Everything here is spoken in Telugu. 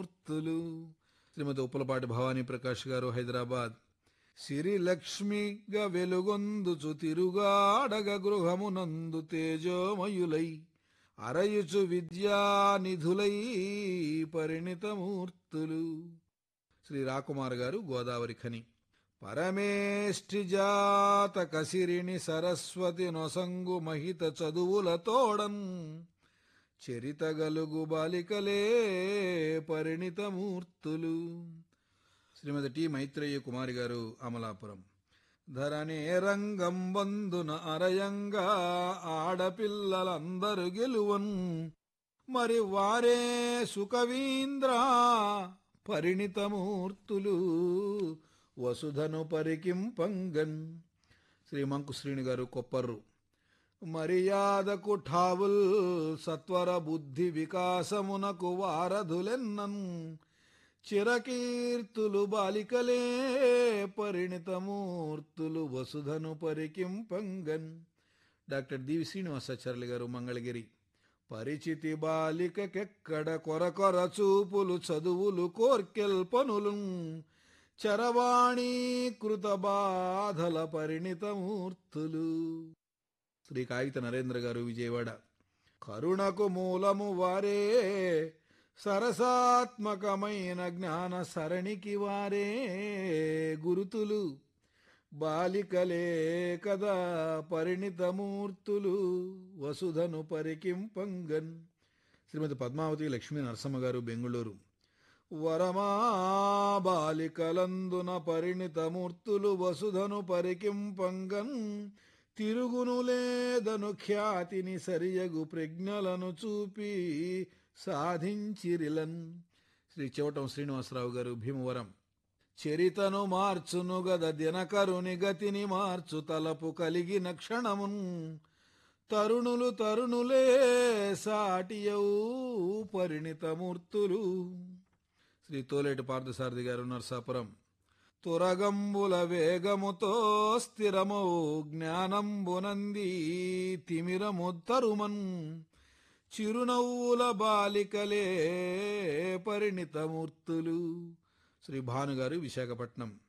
పరిణితమూర్తులు శ్రీమతి ఉప్పలపాటి భవానీ ప్రకాష్ గారు హైదరాబాద్ సిరి లక్ష్మిగా వెలుగొందుచు తిరుగాడగ గృహమునందు తేజోమయులై అరయుచు విద్యానిధులై పరిణితమూర్తులు శ్రీ రాకుమార్ గారు గోదావరి ఖని పరమేష్ఠి జాత కసిరిని సరస్వతి నొసంగు మహిత చదువులతోడన్ చరితగలుగు బాలికలే పరిణితమూర్తులు శ్రీమతి టి మైత్రేయ కుమారి గారు అమలాపురం ధరణే రంగం వందున అరయంగా ఆడపిల్లలందరు గెలువన్ మరి వారే సుకవీంద్ర పరిణితమూర్తులు వసుధను పరికింపంగన్ శ్రీ మంకు శ్రీని గారు కొప్పర్రు మర్యాదకు ఠావుల్ సత్వర బుద్ధి వికాసమునకు వారధులెన్నన్ చిరకీర్తులు బాలికలే పరిణితమూర్తులు వసుధను పరికింపంగన్ డాక్టర్ డివి శ్రీనివాసాచార్యులు గారు మంగళగిరి పరిచితి బాలికకెక్కడ కొరకొర చూపులు చదువులు కోర్కెల్ పనులు చరవాణీకృత బాధల పరిణితమూర్తులు శ్రీ కాగిత నరేంద్ర గారు విజయవాడ కరుణకు మూలము వారే సరసాత్మకమైన జ్ఞాన సరణికి వారే గురుతులు బాలికలే కదా పరిణితమూర్తులు వసుధను పరికింపంగన్ శ్రీమతి పద్మావతి లక్ష్మీ నరసమ్మ గారు బెంగుళూరు వరమా బాలికలందున పరిణితమూర్తులు వసుధను పరికింపంగన్ తిరుగును లేదను ఖ్యాతిని సరియగు ప్రజ్ఞలను చూపి సాధించిరిలన్ శ్రీ చెవటం శ్రీనివాసరావు గారు భీమవరం చరితను మార్చును గద దినకరుని గతిని మార్చు తలపు కలిగిన క్షణమున్ తరుణులు తరుణులే సాటియవు పరిణితమూర్తులు శ్రీ తోలేటి పార్థసారథి గారు నర్సాపురం తురగంబుల వేగముతో స్థిరమౌ జ్ఞానంబునంది తిమిరము తరుమన్ చిరునవ్వుల బాలికలే పరిణితమూర్తులు శ్రీ భానుగారు విశాఖపట్నం